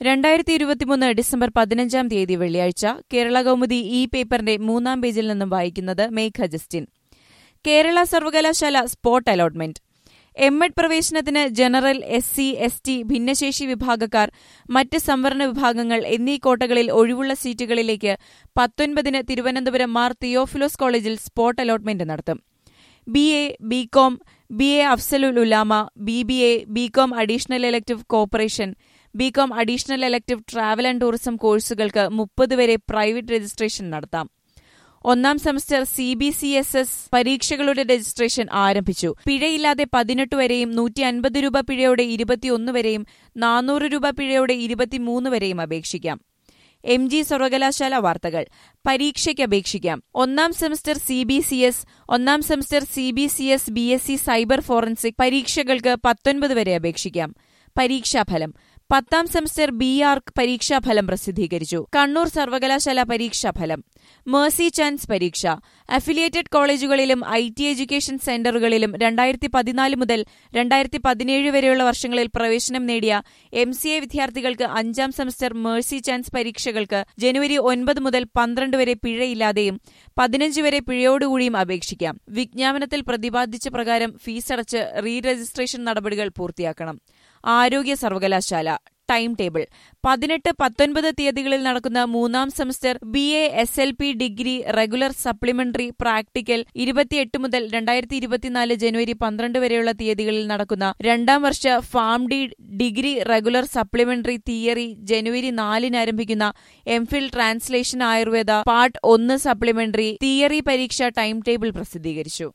രണ്ടായിരത്തി ഇരുപത്തിമൂന്ന് ഡിസംബർ പതിനഞ്ചാം തീയതി വെള്ളിയാഴ്ച കേരള കൗമുദി ഇ പേപ്പറിന്റെ മൂന്നാം പേജിൽ നിന്നും വായിക്കുന്നത് മേഘ ജസ്റ്റിൻ കേരള സർവകലാശാല സ്പോട്ട് അലോട്ട്മെന്റ് എം എഡ് പ്രവേശനത്തിന് general S C S T ഭിന്നശേഷി വിഭാഗക്കാർ മറ്റ് സംവരണ വിഭാഗങ്ങൾ എന്നീ കോട്ടകളിൽ ഒഴിവുള്ള സീറ്റുകളിലേക്ക് പത്തൊൻപതിന് തിരുവനന്തപുരം മാർ തിയോഫിലോസ് കോളേജിൽ സ്പോട്ട് അലോട്ട്മെന്റ് നടത്തും B A BCom B A അഫ്സലുൽ ഉലാമ B B A BCom additional elective corporation BCom additional elective travel and tourism കോഴ്സുകൾക്ക് മുപ്പത് വരെ പ്രൈവറ്റ് രജിസ്ട്രേഷൻ നടത്താം ഒന്നാം semester C B C S S പരീക്ഷകളുടെ രജിസ്ട്രേഷൻ ആരംഭിച്ചു പിഴയില്ലാതെ പതിനെട്ട് വരെയും നൂറ്റി അൻപത് രൂപ പിഴയോടെ ഇരുപത്തിയൊന്ന് വരെയും നാനൂറ് രൂപ പിഴയോടെ ഇരുപത്തിമൂന്ന് വരെയും അപേക്ഷിക്കാം എം ജി സർവകലാശാല വാർത്തകൾ പരീക്ഷയ്ക്ക് അപേക്ഷിക്കാം ഒന്നാം semester C B C S ഒന്നാം semester C B C S B S C cyber forensic പരീക്ഷകൾക്ക് പത്തൊൻപത് വരെ അപേക്ഷിക്കാം പരീക്ഷാഫലം പത്താം സെമസ്റ്റർ ബി ആർക്ക് പരീക്ഷാഫലം പ്രസിദ്ധീകരിച്ചു കണ്ണൂർ സർവകലാശാല പരീക്ഷാഫലം മേഴ്സി ചാൻസ് പരീക്ഷ അഫിലിയേറ്റഡ് കോളേജുകളിലും ഐ ടി എഡ്യൂക്കേഷൻ സെന്ററുകളിലും രണ്ടായിരത്തി പതിനാല് മുതൽ രണ്ടായിരത്തി പതിനേഴ് വരെയുള്ള വർഷങ്ങളിൽ പ്രവേശനം നേടിയ എം സി എ വിദ്യാർത്ഥികൾക്ക് അഞ്ചാം സെമസ്റ്റർ മേഴ്സി ചാൻസ് പരീക്ഷകൾക്ക് ജനുവരി ഒൻപത് മുതൽ പന്ത്രണ്ട് വരെ പിഴയില്ലാതെയും പതിനഞ്ച് വരെ പിഴയോടുകൂടിയും അപേക്ഷിക്കാം വിജ്ഞാപനത്തിൽ പ്രതിപാദിച്ച പ്രകാരം ഫീസടച്ച് റീ രജിസ്ട്രേഷൻ നടപടികൾ പൂർത്തിയാക്കണം ആരോഗ്യ സർവകലാശാല ടൈം ടേബിൾ പതിനെട്ട് പത്തൊൻപത് തീയതികളിൽ നടക്കുന്ന മൂന്നാം semester B A S L P degree regular supplementary practical ഇരുപത്തിയെട്ട് മുതൽ രണ്ടായിരത്തി ഇരുപത്തിനാല് ജനുവരി പന്ത്രണ്ട് വരെയുള്ള തീയതികളിൽ നടക്കുന്ന രണ്ടാം വർഷ Pharm D degree regular supplementary theory ജനുവരി നാലിന് ആരംഭിക്കുന്ന എംഫിൽ ട്രാൻസ്ലേഷൻ ആയുർവേദ പാർട്ട് ഒന്ന് സപ്ലിമെന്ററി തിയറി പരീക്ഷ ടൈം ടേബിൾ പ്രസിദ്ധീകരിച്ചു